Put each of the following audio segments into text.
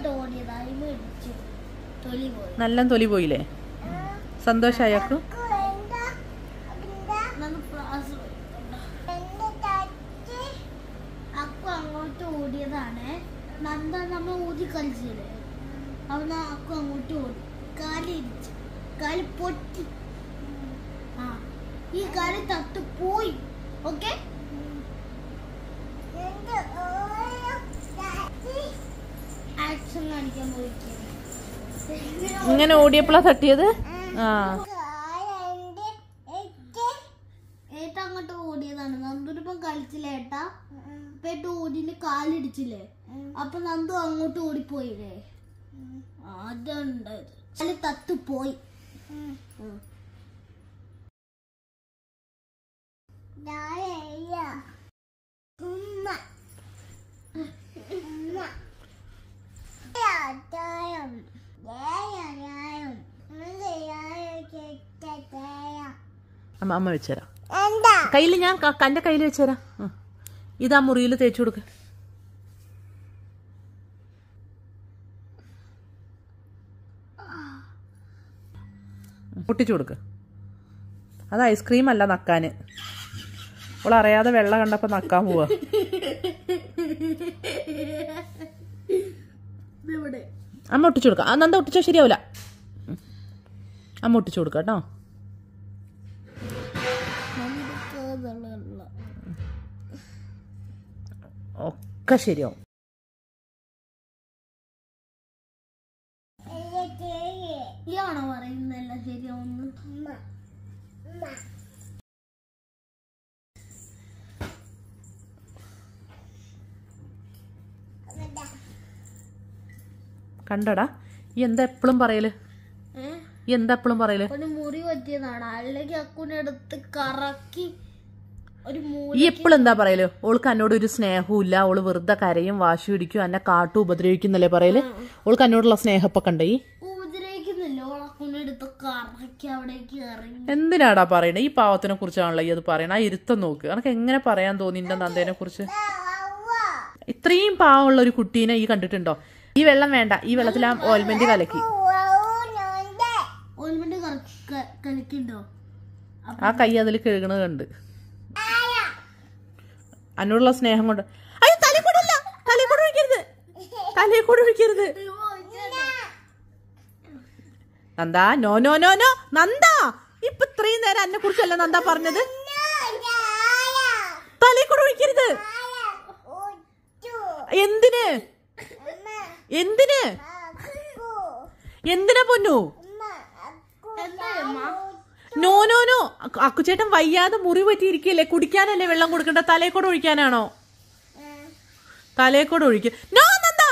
അങ്ങോട്ട് ഓടിയത് അയിമ ഇടിച്ചു തൊലി പോയി നല്ല തൊലി പോയില്ലേ സന്തോഷായക്കു നന്ന് ക്ലാസ് അക്കു അങ്ങോട്ട് ഓടിയതാണ് നന്ദ നമ്മ ഊതി കളിച്ചില്ലേ അവിടെ അക്കു അങ്ങോട്ട് ഓടി കാല് ഇടിച്ചു കാല് പൊട്ടി ആ ഈ കാല് തട്ട് പോയി ഓക്കെ ആക്ഷൻ കാണിക്കാൻ പോയിരിക്കുന്നു ഇങ്ങനെ ഓടിയപ്പോഴാ തട്ടിയത് ആ ഏട്ട അങ്ങോട്ട് ഓടിയതാണ് നന്ദുരിപ്പം കളിച്ചില്ല ഏട്ടാ അപ്പൊ ഏട്ട ഓടിയില് കാലിടിച്ചില്ലേ അപ്പൊ നന്ദു അങ്ങോട്ട് ഓടിപ്പോയില്ലേ അതുണ്ടായത് കാല് തത്തു പോയി അമ്മ അമ്മ വെച്ചുതരാം കയ്യിൽ ഞാൻ ക- കന്റെ കയ്യിൽ വെച്ചുതരാം ആ. ഇതാ മുറിയിൽ തേച്ചു കൊടുക്ക പൊട്ടിച്ചു കൊടുക്ക അത് ഐസ്ക്രീം അല്ല നക്കാന് അവൾ അറിയാതെ വെള്ളം കണ്ടപ്പോ നക്കാൻ പോവാ ഇവിടെ അമ്മ ഒട്ടിച്ചു കൊടുക്കാം ആ നന്ദ ഒട്ടിച്ചാൽ ശരിയാവില്ല ഉം. അമ്മ ഒട്ടിച്ചു കൊടുക്കാം കേട്ടോ ഒക്കെ ശരിയാവും ഇയാണോ പറയുന്നല്ല ശരിയാവുന്നു കണ്ടടാ ഈ എന്താ എപ്പോഴും പറയല് ഏഹ് ഈ എന്താ എപ്പോഴും പറയല് ഒരു മുറി പറ്റിയതാണ് അല്ലെങ്കിൽ അക്കുനെ എടുത്ത് കറക്കി ഒരു ഈ മൂല എപ്പോഴും എന്താ പറയല് ഓൾക്ക് എന്നോട് ഒരു സ്നേഹവും ഇല്ല ഓള് വെറുതെ കരയും വാശി പിടിക്കും എന്നെ കാട്ടും ഉപദ്രവിക്കുന്നല്ലേ പറയല് ഓൾക്ക് എന്നോടുള്ള സ്നേഹപ്പൊക്കെ ഉണ്ട് ഈ ഉപദ്രവിക്കുന്നില്ല ഓളക്കുനെ എടുത്ത് കറക്കി അവിടേക്ക് ഇറങ്ങി എന്തിനാടാ പറയണേ ഈ പാവത്തിനെ കുറിച്ചാണല്ലോ ഈ അത് പറയണേ ആ ഇരുത്തം നോക്ക് എനക്ക് എങ്ങനെ പറയാൻ തോന്നി നിന്റെ നന്ദേനെ കുറിച്ച് ഇത്രയും പാവമുള്ള ഒരു കുട്ടീനെ ഈ കണ്ടിട്ടുണ്ടോ ഈ വെള്ളം വേണ്ട ഈ വെള്ളത്തിൽ ആ ഓയിൽമെന്റ് കലക്കി ഓൽമെന്റ് കളിക്കണ്ടോ ആ കൈ അതിൽ കഴുകണത് കണ്ട് എന്നോടുള്ള സ്നേഹം കൊണ്ട് അയ്യോ തലേ കൂടില്ല തലേ കൂടെ ഒഴിക്കരുത് തലേ കൂടെ ഒഴിക്കരുത് Nanda no no no no Nanda ഇപ്പൊ ഇത്രയും നേരം എന്നെ കുറിച്ചല്ല നന്ദ പറഞ്ഞത് തലേ കൂടെ ഒഴിക്കരുത് എന്തിന് എന്തിന് എന്തിനാ പൊന്നു നോ നോ നോ അക്കു- അക്കുചേട്ടൻ വയ്യാതെ മുറി പറ്റിയിരിക്കല്ലേ കുടിക്കാനല്ലേ വെള്ളം കൊടുക്കണ്ട തലേ കൂടെ ഒഴിക്കാനാണോ തലേ കൂടെ ഒഴിക്ക നോ നന്ദ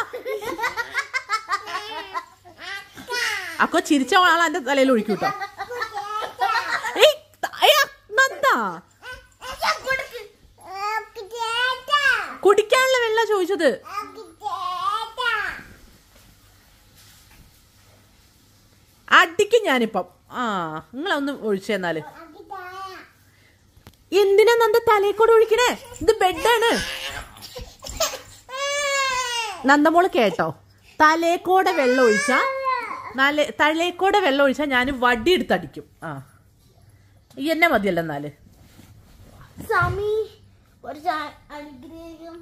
അക്കോ ചിരിച്ച ആളെ എന്റെ തലയിൽ ഒഴിക്കും കേട്ടോ ഏയ് ത- ഏയ്, നന്ദ കുടിക്കാനുള്ള വെള്ളം ചോദിച്ചത് അടിക്കും ഞാനിപ്പം ആ നിങ്ങളൊന്ന് ഒഴിച്ചെന്നാല് എന്തിനാ നന്ദ തലേ കൂടെ ഒഴിക്കണേ ഇത് ബെഡാണ് നന്ദമോള് കേട്ടോ തലേക്കോടെ വെള്ളം ഒഴിച്ചാ നാല് തലേക്കോടെ വെള്ളം ഒഴിച്ചാ ഞാൻ വടി എടുത്തടിക്കും ആ ഈ എന്നെ മതിയല്ലോ എന്നാല് സമി കുറച്ച് അ- അനുഗ്രഹം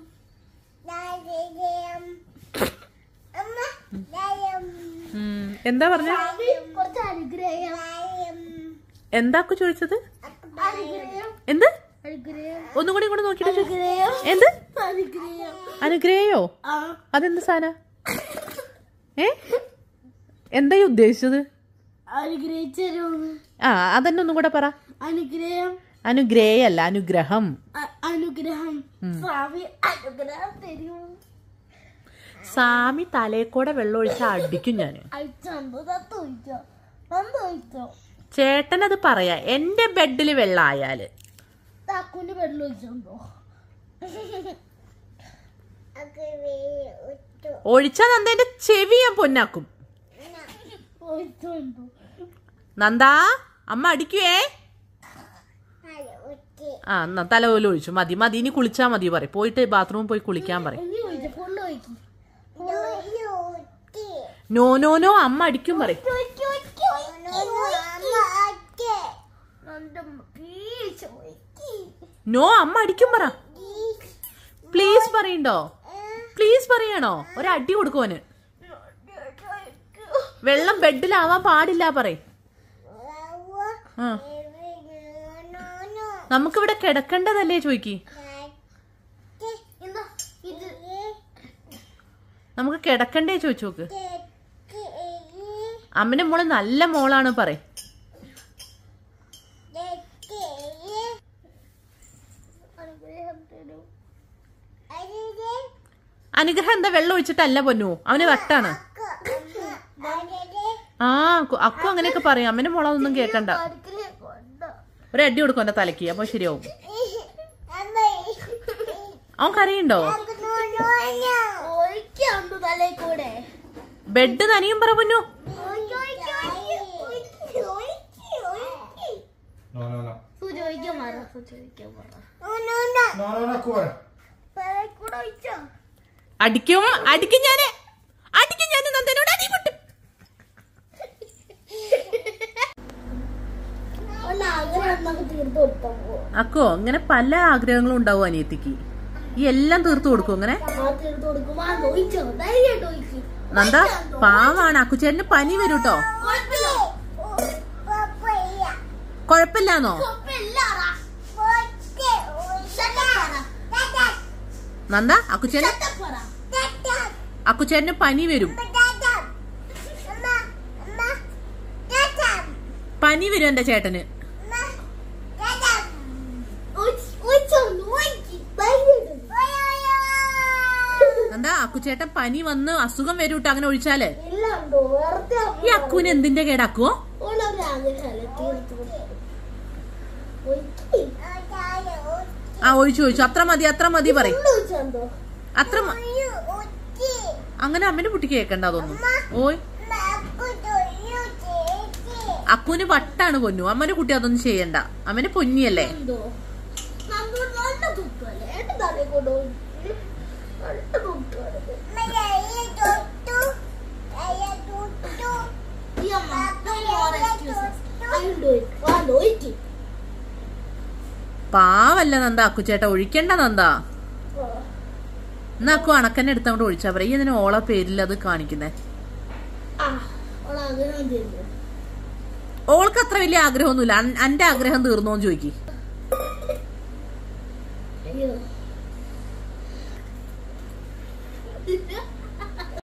ഉം, എന്താ പറഞ്ഞ സമി കുറച്ച് അനുഗ്രഹം എന്താക്കു ചോദിച്ചത് അനുഗ്രഹം എന്ത് അനുഗ്രഹം ഒന്നും കൂടി ഇങ്ങോട്ട് നോക്കിട്ട് ചോദിക്ക്. അനുഗ്രഹം എന്ത് അനുഗ്രഹം അനുഗ്രഹയോ ആ അതെന്ത് സാധന ഏ എന്താ ഈ ഉദ്ദേശിച്ചത് അനുഗ്രഹിച്ചരുന്ന് ആ അതന്നെ ഒന്നും കൂടെ പറ അനുഗ്രഹം അനുഗ്രഹയല്ല അനുഗ്രഹം അ- അനുഗ്രഹം സ്വാമി അനുഗ്രഹം തരൂ സാമി തലേക്കൂടെ വെള്ളം ഒഴിച്ച അടിക്കും ഞാൻ അയച്ചോ തത്തൊഴിച്ചോ തന്നൊഴിച്ചോ ചേട്ടൻ അത് പറയാ എന്റെ ബെഡിൽ വെള്ളം ആയാല് താക്കൂന്റെ വെള്ളം ഒഴിച്ചോ ഒഴിച്ചാ നന്ദേന്റെ ചെവി ഞാൻ പൊന്നാക്കും ഒഴിച്ചോ നന്ദാ അമ്മ അടിക്കുവേ ആ എന്നാ തല പോലും ഒഴിച്ചു മതി മതി ഇനി കുളിച്ചാ മതി പറയും പോയിട്ട് ബാത്റൂമിൽ പോയി കുളിക്കാൻ പറയും ഇനി ഒഴിച്ചോ ഫുള്ള് ഒഴിക്കി നോ നോ നോ അമ്മ അടിക്കും പറയും നോ അമ്മ അടിക്കും പറ പ്ലീസ് പറയണ്ടോ പ്ലീസ് പറയണോ ഒരടി കൊടുക്കുവന് വെള്ളം ബെഡിലാവാൻ പാടില്ല പറയും ആ നമുക്കിവിടെ കിടക്കേണ്ടതല്ലേ ചോയ്ക്ക് നമുക്ക് കിടക്കണ്ടേ ചോദിച്ചു നോക്ക് അമ്മന്റെ മോള് നല്ല മോളാണ് പറയും അനുഗ്രഹം എന്താ വെള്ളം ഒഴിച്ചിട്ടല്ല പൊന്നു അവന് വട്ടാണ് ആ കു- അക്കു അങ്ങനെയൊക്കെ പറയും അമ്മന്റെ മോളെ ഒന്നും കേക്കണ്ട ഒരു അടി കൊടുക്കും എന്റെ തലക്ക് അപ്പൊ ശരിയാവും അവൻ കരയുണ്ടോ ഒഴിക്കാണ്ട് തലേ കൂടെ ബെഡ് നനിയും പറ പൊന്നു No, no, no. ചോദിക്കാൻ പറ ചോദിക്കാൻ പറ No, no, no, cuore. തലേ കൂടെ ഒഴിച്ചോ അടിക്കും അടിക്കും ഞാന് അടിക്കും ഞാൻ നന്ദനോട് അടി പൊട്ടും ഉള്ള ആഗ്രഹം നമുക്ക് തീർത്തു കൊടുത്താൽ പോവാം അക്കോ ഇങ്ങനെ പല ആഗ്രഹങ്ങളും ഉണ്ടാവും അനിയത്തിക്ക് ഈ എല്ലാം തീർത്തു കൊടുക്കും അങ്ങനെ ആ തീർത്തു കൊടുക്കുമ്പോ ആ ഒഴിച്ചോ ധൈര്യമായിട്ട് ഒഴിക്കും നന്ദ പാവാണ് അക്കുച്ചേട്ടന് പനി വരും കേട്ടോ കൊഴപ്പില്ലാന്നോ നന്ദ അക്കുച്ചേന് അക്കുച്ചേട്ടന് പനി വരും പനി വരും എന്റെ ചേട്ടന് എന്താ അക്കുച്ചേട്ടൻ പനി വന്ന് അസുഖം വരും കേട്ടോ അങ്ങനെ ഒഴിച്ചാല് ഇല്ലാണ്ടോ വെറുതെ ഈ അക്കുവിന് എന്തിന്റെ കേടാക്കുവോ ഉള്ളൊരാഗ്രഹമല്ലേ തീർത്തു കൊടുക്കും ഒഴിക്ക്. ആ ഒഴിച്ചു ഒഴിച്ചു അത്ര മതി അത്ര മതി പറയും ഉള്ളു ഒഴിച്ചെന്തോ? അത്ര മ- അങ്ങനെ അമ്മന്റെ കുട്ടിക്ക് കേക്കണ്ട അതൊന്നും ഓയ് അക്കുവിന് വട്ടാണ് പൊന്നു അമ്മന്റെ കുട്ടി അതൊന്നും ചെയ്യണ്ട അമ്മന് പൊന്നിയല്ലേ എന്തോ നമ്മൾ നല്ല തുപ്പല്ലേ എന്റെ തലേ കൊണ്ട് ഒഴിച്ച് നല്ല തുപ്പാണ് ഈ അമ്മ no more excuses. I will do it. വാ, ഒഴിക്ക്. പാവല്ല നന്ദ അക്കുച്ചേട്ട ഒഴിക്കണ്ട നന്ദ ആ. എന്നാ അക്കു അണക്കന്നെ എടുത്തങ്ങോട്ട് ഒഴിച്ചാ പറയും ഈ ഇതിന് ഓളെ പേരിൽ അത് കാണിക്കുന്നേ ആ, ഓളെ ആഗ്രഹം തീർന്നു. ഓൾക്ക് അത്ര വലിയ ആഗ്രഹമൊന്നുമില്ല അൻ- അന്റെ ആഗ്രഹം തീർന്നോന്ന് ചോദിക്ക് അയ്യോ